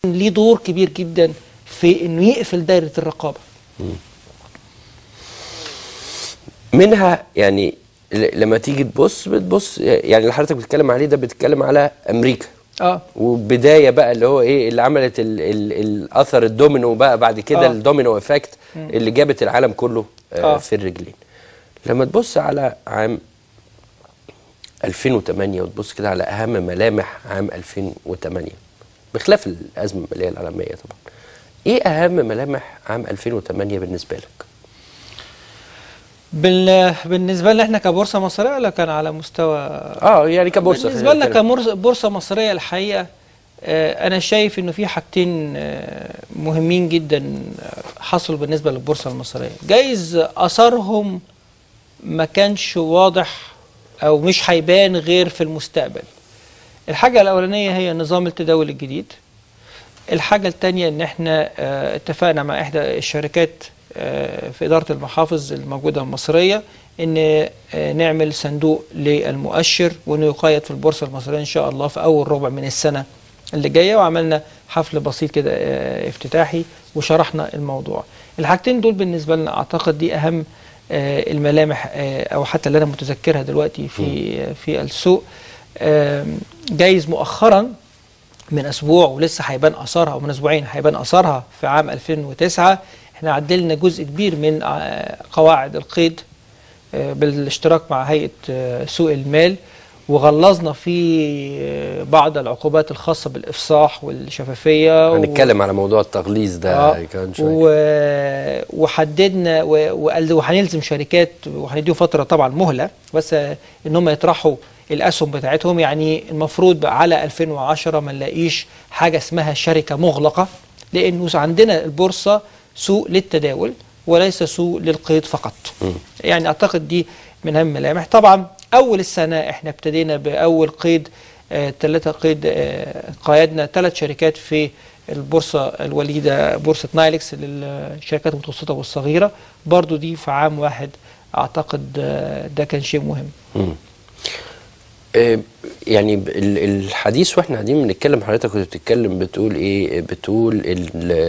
ليه دور كبير جدا في انه يقفل دايره الرقابه منها يعني ل- لما تيجي تبص بتبص يعني اللي حضرتك بتتكلم عليه ده بتتكلم على امريكا اه وبدايه بقى اللي هو ايه اللي عملت ال ال الاثر الدومينو بقى بعد كده آه. الدومينو افكت اللي جابت العالم كله آه آه. في الرجلين لما تبص على عام 2008 وتبص كده على اهم ملامح عام 2008 بخلاف الازمه الماليه العالميه طبعا ايه اهم ملامح عام 2008 بالنسبه لك بال... بالنسبه لنا احنا كبورصه مصريه ولا كان على مستوى اه يعني كبورصه بالنسبه لنا خلينا نتكلم. كبورصه مصريه الحقيقه آه، انا شايف انه في حاجتين آه، مهمين جدا آه، حصلوا بالنسبه للبورصه المصريه جايز اثرهم ما كانش واضح او مش هيبان غير في المستقبل الحاجه الاولانيه هي نظام التداول الجديد الحاجه الثانيه ان احنا آه، اتفقنا مع احدى الشركات آه، في اداره المحافظ الموجوده المصريه ان آه، نعمل صندوق للمؤشر وانه يقيد في البورصه المصريه ان شاء الله في اول ربع من السنه اللي جايه وعملنا حفل بسيط كده آه، افتتاحي وشرحنا الموضوع الحاجتين دول بالنسبه لنا اعتقد دي اهم آه، الملامح آه، او حتى اللي انا متذكرها دلوقتي في في السوق آم، جايز مؤخرا من اسبوع ولسه هيبان اثارها ومن اسبوعين هيبان اثارها في عام 2009 احنا عدلنا جزء كبير من آه، قواعد القيد آه، بالاشتراك مع هيئه آه، سوق المال وغلظنا في آه، بعض العقوبات الخاصه بالافصاح والشفافيه و- هنتكلم على موضوع التغليظ ده آه، كمان شويه و- وحددنا و- وقال- وهنلزم شركات وهنديهم فتره طبعا مهله بس آه، ان هم يطرحوا الاسهم بتاعتهم يعني المفروض بقى على 2010 ما نلاقيش حاجه اسمها شركه مغلقه لانه عندنا البورصه سوق للتداول وليس سوق للقيد فقط يعني اعتقد دي من اهم الملامح طبعا اول السنه احنا ابتدينا باول قيد ثلاثه قيد آه، قايدنا ثلاث شركات في البورصه الوليده بورصه نايلكس للشركات المتوسطه والصغيره برضو دي في عام واحد اعتقد آه، ده كان شيء مهم مم. آه، يعني ب- ال- الحديث واحنا قاعدين بنتكلم حضرتك كنت بتتكلم بتقول ايه بتقول ال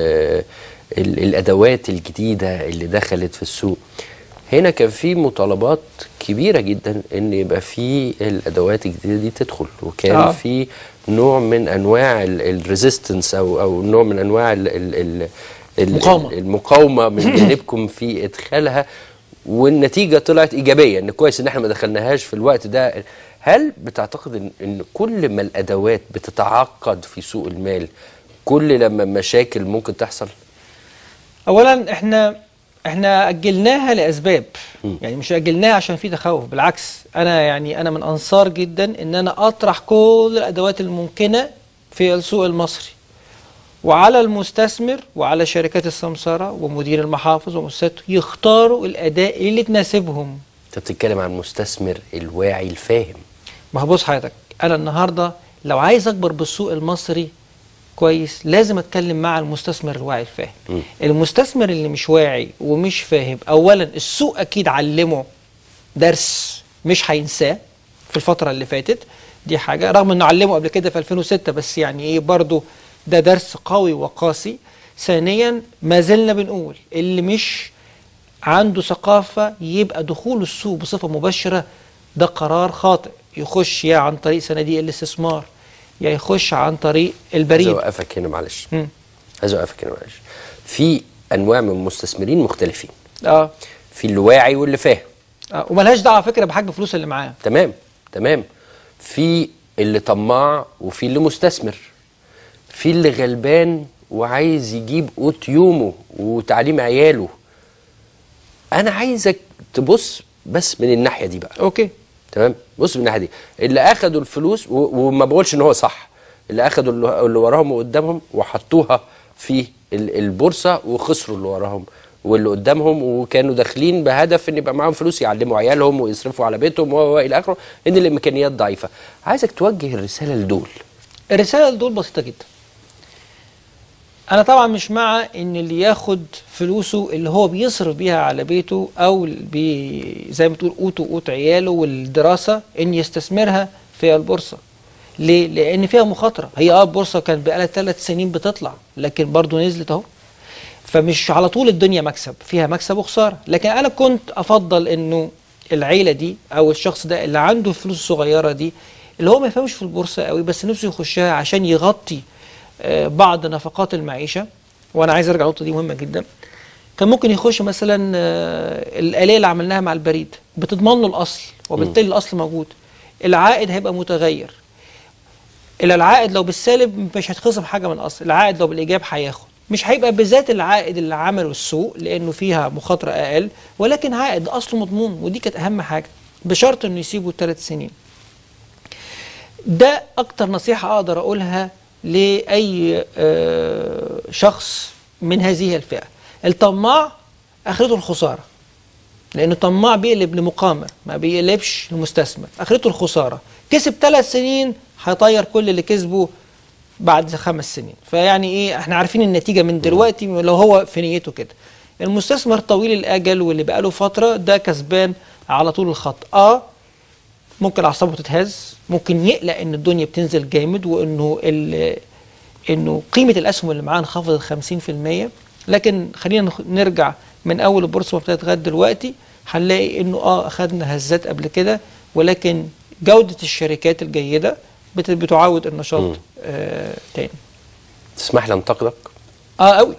ال الادوات الجديده اللي دخلت في السوق هنا كان في مطالبات كبيره جدا ان يبقى في الادوات الجديده دي تدخل وكان آه. آه. في نوع من انواع الريزيستنس او او نوع من انواع ال ال ال ال- مقاومة. المقاومه من جانبكم في ادخالها والنتيجه طلعت ايجابيه ان كويس ان احنا ما دخلناهاش في الوقت ده هل بتعتقد ان, إن كل ما الادوات بتتعقد في سوق المال كل لما مشاكل ممكن تحصل اولا احنا احنا اجلناها لاسباب يعني مش اجلناها عشان في تخوف بالعكس انا يعني انا من انصار جدا ان انا اطرح كل الادوات الممكنه في السوق المصري وعلى المستثمر وعلى شركات السمسره ومدير المحافظ ومؤسساته يختاروا الاداء اللي تناسبهم انت بتتكلم عن المستثمر الواعي الفاهم ما هو بص حضرتك انا النهارده لو عايز اكبر بالسوق المصري كويس لازم اتكلم مع المستثمر الواعي الفاهم المستثمر اللي مش واعي ومش فاهم اولا السوق اكيد علمه درس مش هينساه في الفتره اللي فاتت دي حاجه رغم انه علمه قبل كده في 2006 بس يعني ايه برضه ده درس قوي وقاسي ثانيا ما زلنا بنقول اللي مش عنده ثقافة يبقى دخول السوق بصفة مباشرة ده قرار خاطئ يخش يا عن طريق صناديق الاستثمار يا يخش عن طريق عايز البريد اوقفك هنا معلش مم. عايز اوقفك هنا معلش في انواع من المستثمرين مختلفين اه, في اللي واعي واللي فاهم آه. وملهاش دعوة على فكرة بحجم الفلوس اللي معاه تمام تمام في اللي طماع وفي اللي مستثمر في اللي غلبان وعايز يجيب قوت يومه وتعليم عياله انا عايزك تبص بس من الناحيه دي بقى اوكي تمام بص من الناحيه دي اللي اخدوا الفلوس و- وما بقولش ان هو صح اللي اخدوا اللي اللي وراهم وقدامهم وحطوها في ال- البورصه وخسروا اللي وراهم واللي قدامهم وكانوا داخلين بهدف ان يبقى معاهم فلوس يعلموا عيالهم ويصرفوا على بيتهم و و الى اخره ان الامكانيات ضعيفه عايزك توجه الرساله لدول الرسالة لدول بسيطة جدا أنا طبعا مش مع إن اللي ياخد فلوسه اللي هو بيصرف بيها على بيته أو بي زي ما تقول قوته وقوت عياله والدراسة إن يستثمرها في البورصة ليه؟ لان فيها مخاطره هي اه البورصه كانت بقالها ثلاث سنين بتطلع لكن برضه نزلت اهو فمش على طول الدنيا مكسب فيها مكسب وخساره لكن انا كنت افضل انه العيله دي او الشخص ده اللي عنده الفلوس الصغيره دي اللي هو ما يفهمش في البورصه قوي بس نفسه يخشها عشان يغطي آه، بعض نفقات المعيشه وانا عايز ارجع النقطه دي مهمه جدا كان ممكن يخش مثلا آه، الآلية اللي عملناها مع البريد بتضمن له الأصل وبالتالي الأصل موجود العائد هيبقى متغير إلى العائد لو بالسالب مش هيتخصم حاجة من الأصل العائد لو بالإيجاب هياخد مش هيبقى بذات العائد اللي عمله السوق لأنه فيها مخاطرة أقل ولكن عائد أصله مضمون ودي كانت أهم حاجة بشرط إنه يسيبه ثلاث سنين ده أكتر نصيحة أقدر أقولها لأي آه، شخص من هذه الفئة الطماع اخرته الخساره لانه الطماع بيقلب لمقامر ما بيقلبش لمستثمر اخرته الخساره كسب ثلاث سنين هيطير كل اللي كسبه بعد خمس سنين فيعني ايه احنا عارفين النتيجه من دلوقتي لو هو في نيته كده المستثمر طويل الاجل واللي بقاله فتره ده كسبان على طول الخط اه ممكن اعصابه تتهز ممكن يقلق ان الدنيا بتنزل جامد وانه ال- انه قيمه الاسهم اللي معاه انخفضت 50% لكن خلينا نخ- نرجع من اول البورصه ما ابتدت لغايه دلوقتي هنلاقي انه اه اخذنا هزات قبل كده ولكن جوده الشركات الجيده بت- بتعاود النشاط آه تاني تسمح لي انتقدك اه قوي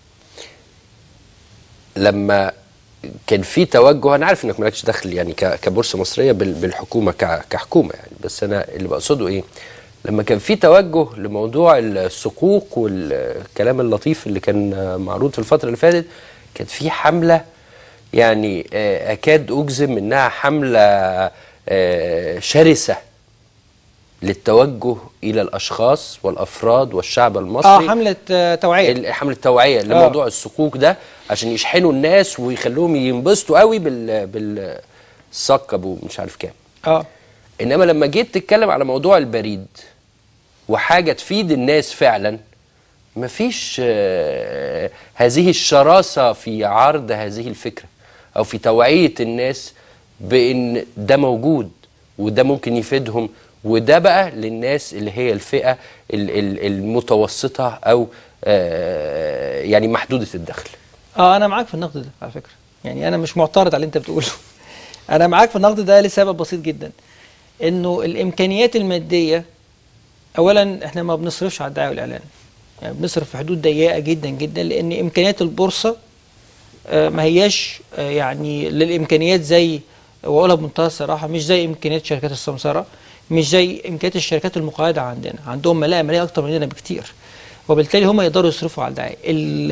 لما كان في توجه انا عارف انك مالكش دخل يعني ك- كبورصه مصريه بال- بالحكومه ك- كحكومه يعني بس انا اللي بقصده ايه لما كان في توجه لموضوع الصكوك والكلام اللطيف اللي كان معروض في الفتره اللي فاتت كانت في حمله يعني آه، اكاد اجزم انها حمله آه، شرسه للتوجه الى الاشخاص والافراد والشعب المصري اه حمله آه توعيه ال- حمله توعيه لموضوع الصكوك ده عشان يشحنوا الناس ويخلوهم ينبسطوا قوي بال بالصك ابو مش عارف كام اه انما لما جيت تتكلم على موضوع البريد وحاجه تفيد الناس فعلا مفيش آه، هذه الشراسه في عرض هذه الفكره او في توعيه الناس بان ده موجود وده ممكن يفيدهم وده بقى للناس اللي هي الفئه ال- ال- المتوسطه او آه، يعني محدوده الدخل اه انا معاك في النقد ده على فكره يعني انا مش معترض على اللي انت بتقوله انا معاك في النقد ده لسبب بسيط جدا انه الامكانيات الماديه اولا احنا ما بنصرفش على الدعايه والاعلان يعني بنصرف في حدود ضيقه جدا جدا لان امكانيات البورصه آه، ما هياش آه، يعني للامكانيات زي واقولها بمنتهى الصراحه مش زي امكانيات شركات السمسره مش زي امكانيات الشركات المقاعده عندنا عندهم ملاءه ماليه اكتر مننا بكتير وبالتالي هم يقدروا يصرفوا على الدعايه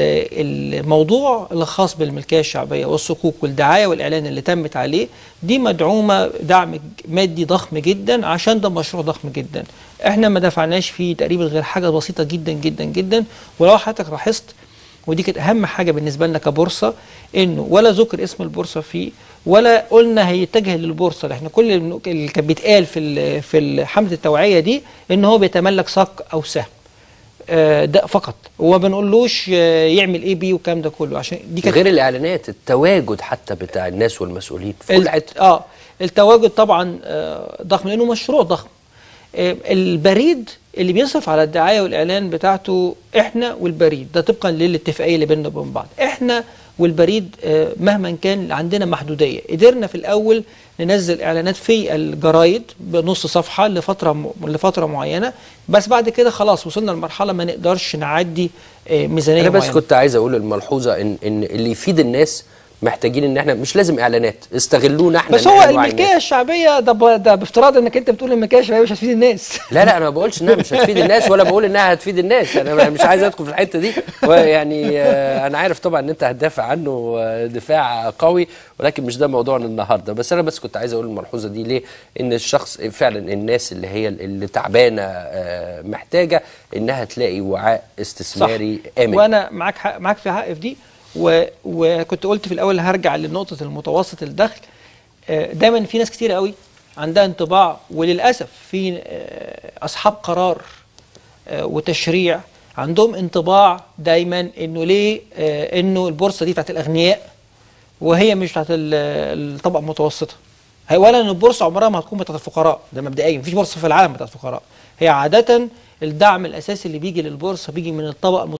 ال- الموضوع الخاص بالملكيه الشعبيه والصكوك والدعايه والاعلان اللي تمت عليه دي مدعومه دعم مادي ضخم جدا عشان ده مشروع ضخم جدا احنا ما دفعناش فيه تقريبا غير حاجه بسيطه جدا جدا جدا ولو حضرتك لاحظت ودي كانت اهم حاجه بالنسبه لنا كبورصه انه ولا ذكر اسم البورصه فيه ولا قلنا هيتجه للبورصه احنا كل اللي كان بيتقال في ال- في حمله التوعيه دي ان هو بيتملك صك او سهم آه، ده فقط وما بنقولوش آه، يعمل ايه بيه والكلام ده كله عشان دي كانت غير الاعلانات التواجد حتى بتاع الناس والمسؤولين في كل ال- حته اه التواجد طبعا آه، ضخم لانه مشروع ضخم آه، البريد اللي بيصرف على الدعايه والاعلان بتاعته احنا والبريد ده طبقا للاتفاقيه اللي بيننا وبين بعض احنا والبريد آه، مهما كان عندنا محدوديه قدرنا في الاول ننزل اعلانات في الجرايد بنص صفحه لفتره م... لفتره معينه بس بعد كده خلاص وصلنا لمرحله ما نقدرش نعدي آه، ميزانيه انا بس معينة. كنت عايز اقول الملحوظه ان ان اللي يفيد الناس محتاجين ان احنا مش لازم اعلانات استغلونا احنا بس إن هو إحنا نوعي الملكيه الناس. الشعبيه ده ب... ده بافتراض انك انت بتقول الملكيه الشعبيه مش هتفيد الناس لا لا انا ما بقولش انها مش هتفيد الناس ولا بقول انها هتفيد الناس انا مش عايز ادخل في الحته دي ويعني آه، انا عارف طبعا ان انت هتدافع عنه آه، دفاع قوي ولكن مش ده موضوعنا النهارده بس انا بس كنت عايز اقول الملحوظه دي ليه ان الشخص فعلا الناس اللي هي اللي تعبانه آه، محتاجه انها تلاقي وعاء استثماري امن وانا معاك حق معاك في حق في دي و... وكنت قلت في الاول هرجع لنقطه المتوسط الدخل آه، دايما في ناس كتير قوي عندها انطباع وللاسف في آه، اصحاب قرار آه، وتشريع عندهم انطباع دايما انه ليه آه، انه البورصه دي بتاعت الاغنياء وهي مش بتاعت ال- الطبقه المتوسطه اولا ان البورصه عمرها ما هتكون بتاعت الفقراء ده مبدئيا مفيش بورصه في العالم بتاعت الفقراء هي عاده الدعم الاساسي اللي بيجي للبورصه بيجي من الطبقه